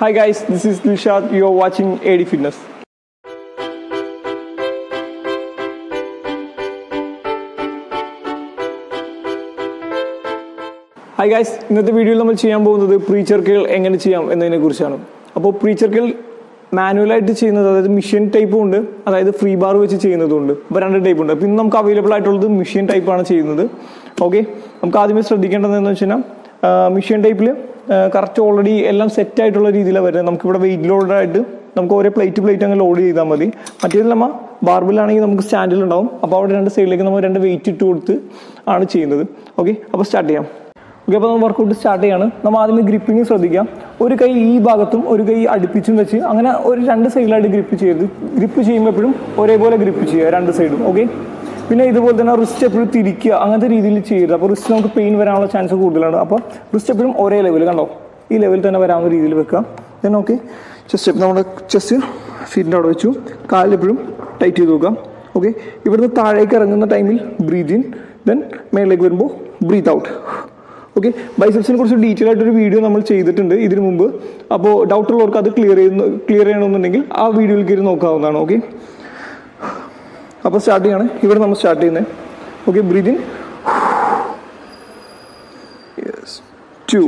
Hi guys, this is Dilshad. You are watching AD Fitness. Hi guys ഇന്നത്തെ വീഡിയോയിൽ നമ്മൾ ചെയ്യാൻ പോകുന്നത് പ്രീച്ചർക്കുകൾ എങ്ങനെ ചെയ്യാം എന്നതിനെ കുറിച്ചാണ് അപ്പോൾ പ്രീച്ചർക്കുകൾ മാനുവലായിട്ട് ചെയ്യുന്നത് അതായത് മിഷ്യൻ ടൈപ്പും ഉണ്ട് അതായത് ഫ്രീ ബാർ വെച്ച് ചെയ്യുന്നതും ഉണ്ട് അപ്പോൾ രണ്ട് ടൈപ്പ് ഉണ്ട് അപ്പോൾ ഇന്ന് നമുക്ക് അവൈലബിൾ ആയിട്ടുള്ളത് മിഷ്യൻ ടൈപ്പാണ് ചെയ്യുന്നത് ഓക്കെ നമുക്ക് ആദ്യമേ ശ്രദ്ധിക്കേണ്ടത് എന്ന് വെച്ച് കഴിഞ്ഞാൽ മിഷ്യൻ ടൈപ്പിൽ കറക്റ്റ് ഓൾറെഡി എല്ലാം സെറ്റ് ആയിട്ടുള്ള രീതിയിലാണ് വരുന്നത് നമുക്കിവിടെ വെയിറ്റ് ലോഡായിട്ട് നമുക്ക് ഓരോ പ്ലേറ്റ് പ്ലേറ്റ് അങ്ങ് ലോഡ് ചെയ്താൽ മതി മറ്റേതിൽ നമ്മൾ ബാർബിലാണെങ്കിൽ നമുക്ക് സ്റ്റാൻഡിൽ ഉണ്ടാവും അപ്പോൾ അവിടെ രണ്ട് സൈഡിലേക്ക് നമ്മൾ രണ്ട് വെയിറ്റ് ഇട്ട് കൊടുത്ത് ആണ് ചെയ്യുന്നത് ഓക്കെ അപ്പോൾ സ്റ്റാർട്ട് ചെയ്യാം ഓക്കെ അപ്പോൾ നമ്മൾ വർക്കൗട്ട് സ്റ്റാർട്ട് ചെയ്യാണ് നമ്മൾ ആദ്യമേ ഗ്രിപ്പിങ് ശ്രദ്ധിക്കാം ഒരു കൈ ഈ ഭാഗത്തും ഒരു കൈ അടുപ്പിച്ചും വെച്ച് അങ്ങനെ ഒരു രണ്ട് സൈഡിലായിട്ട് ഗ്രിപ്പ് ചെയ്യരുത് ഗ്രിപ്പ് ചെയ്യുമ്പോൾ എപ്പോഴും ഒരേപോലെ ഗ്രിപ്പ് ചെയ്യുക രണ്ട് സൈഡും ഓക്കെ പിന്നെ ഇതുപോലെ തന്നെ റിസ്റ്റ് എപ്പോഴും തിരിക്കുക അങ്ങനത്തെ രീതിയിൽ ചെയ്യരുത് അപ്പോൾ റിസ്റ്റ് നമുക്ക് പെയിൻ വരാനുള്ള ചാൻസ് കൂടുതലാണ് അപ്പോൾ റിസ്റ്റ് എപ്പോഴും ഒരേ ലെവൽ കണ്ടോ ഈ ലെവലിൽ തന്നെ വരാവുന്ന രീതിയിൽ വെക്കുക ദെൻ ഓക്കെ ചെസ്റ്റ് നമ്മുടെ ചെസ്റ്റ് ഫീറ്റിൻ്റെ അവിടെ വെച്ചു കാലിലെപ്പോഴും ടൈറ്റ് ചെയ്ത് നോക്കാം ഓക്കെ ഇവിടുന്ന് താഴേക്ക് ഇറങ്ങുന്ന ടൈമിൽ ബ്രീത്ത് ഇൻ ദെൻ മേളിലേക്ക് വരുമ്പോൾ ബ്രീത്ത് ഔട്ട് ഓക്കെ ബൈസെപ്സിനെ കുറിച്ച് ഡീറ്റെയിൽ ആയിട്ടൊരു വീഡിയോ നമ്മൾ ചെയ്തിട്ടുണ്ട് ഇതിനു മുമ്പ് അപ്പോൾ ഡൗട്ട് ഉള്ളവർക്ക് അത് ക്ലിയർ ചെയ്യുന്ന ക്ലിയർ ചെയ്യണമെന്നുണ്ടെങ്കിൽ ആ വീഡിയോയിൽ കയറി നോക്കാവുന്നതാണ് ഓക്കെ അപ്പോൾ സ്റ്റാർട്ട് ചെയ്യാണ് ഇവിടെ നമ്മൾ സ്റ്റാർട്ട് ചെയ്യുന്നത് okay breathe in yes two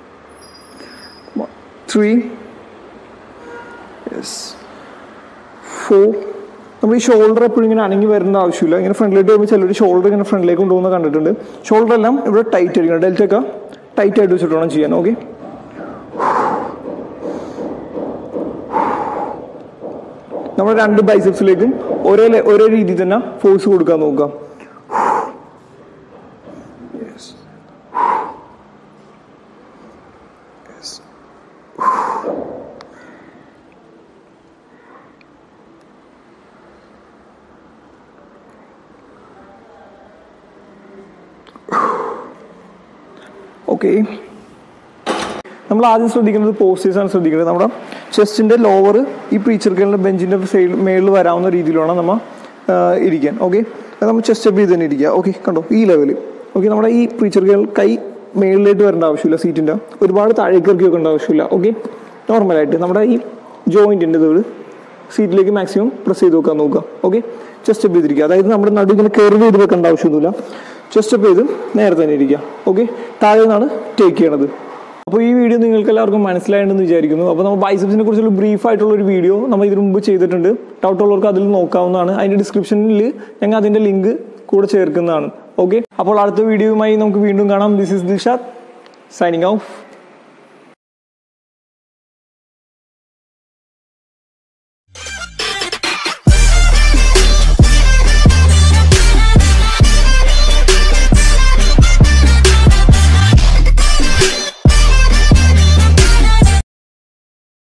three yes four നമ്മൾ ഈ ഷോൾഡർ എപ്പോഴും ഇങ്ങനെ അനങ്ങി വരേണ്ട ആവശ്യമില്ല ഇങ്ങനെ ഫ്രണ്ടിലേക്ക് വരുമ്പോൾ ചിലർ ഷോൾഡർ ഇങ്ങനെ ഫ്രണ്ടിലേക്ക് കൊണ്ടുപോകുന്ന കണ്ടിട്ടുണ്ട് ഷോൾഡർ എല്ലാം ഇവിടെ ടൈറ്റ് ആയിരിക്കണം ഡെൽറ്റ ഒക്കെ ടൈറ്റ് ആയിട്ട് വെച്ചിട്ട് വേണം ചെയ്യാൻ ഓക്കെ നമ്മൾ രണ്ട് ബൈസെപ്സിലേക്കും ഒരേ ലെ- ഒരേ രീതിയിൽ തന്നെ ഫോഴ്സ് കൊടുക്കാൻ നോക്കാം Yes. Yes. ഓക്കെ നമ്മൾ ആദ്യം ശ്രദ്ധിക്കുന്നത് പോസ്റ്റേഴ്സ് ആണ് ശ്രദ്ധിക്കുന്നത് നമ്മുടെ ചെസ്റ്റിന്റെ ലോവർ ഈ പ്രീച്ചർക്കലിന്റെ ബെഞ്ചിന്റെ സൈഡ് മേളിൽ വരാവുന്ന രീതിയിലാണ് നമ്മൾ ഇരിക്കാൻ ഓക്കെ നമ്മൾ ചെസ്റ്റ് അപ്പ് ചെയ്ത് തന്നെ ഇരിക്കുക ഓക്കെ കണ്ടോ ഈ ലെവൽ ഓക്കെ നമ്മുടെ ഈ പ്രീച്ചർക്കൽ കൈ മേളിലേക്ക് വരേണ്ട ആവശ്യമില്ല സീറ്റിന്റെ ഒരുപാട് താഴേക്ക് ഇറക്കി വെക്കേണ്ട ആവശ്യമില്ല ഓക്കെ നോർമലായിട്ട് നമ്മുടെ ഈ ജോയിന്റിന്റെ ഇത് സീറ്റിലേക്ക് മാക്സിമം പ്രസ് ചെയ്ത് വെക്കാൻ നോക്കുക ഓക്കെ ചെസ്റ്റ് അപ്പ് ചെയ്തിരിക്കുക അതായത് നമ്മുടെ നടു ഇങ്ങനെ കെർവ് ചെയ്ത് വെക്കേണ്ട ആവശ്യമൊന്നുമില്ല ചെസ്റ്റ് അപ്പ് ചെയ്ത് നേരെ തന്നെ ഇരിക്കുക ഓക്കെ താഴെ നിന്നാണ് ടേക്ക് ചെയ്യണത് അപ്പോൾ ഈ വീഡിയോ നിങ്ങൾക്ക് എല്ലാവർക്കും മനസ്സിലായിട്ടുണ്ടെന്ന് വിചാരിക്കുന്നു അപ്പോൾ നമ്മൾ ബൈസെപ്സിനെ കുറിച്ചുള്ള ബ്രീഫ് ആയിട്ടുള്ള ഒരു വീഡിയോ നമ്മൾ ഇതിനു മുമ്പ് ചെയ്തിട്ടുണ്ട് ഡൗട്ട് ഉള്ളവർക്ക് അതിൽ നോക്കാവുന്നതാണ് അതിൻ്റെ ഡിസ്ക്രിപ്ഷനിൽ ഞങ്ങൾ അതിൻ്റെ ലിങ്ക് കൂടെ ചേർക്കുന്നതാണ് ഓക്കെ അപ്പോൾ അടുത്ത വീഡിയോയുമായി നമുക്ക് വീണ്ടും കാണാം this is Dilshad signing of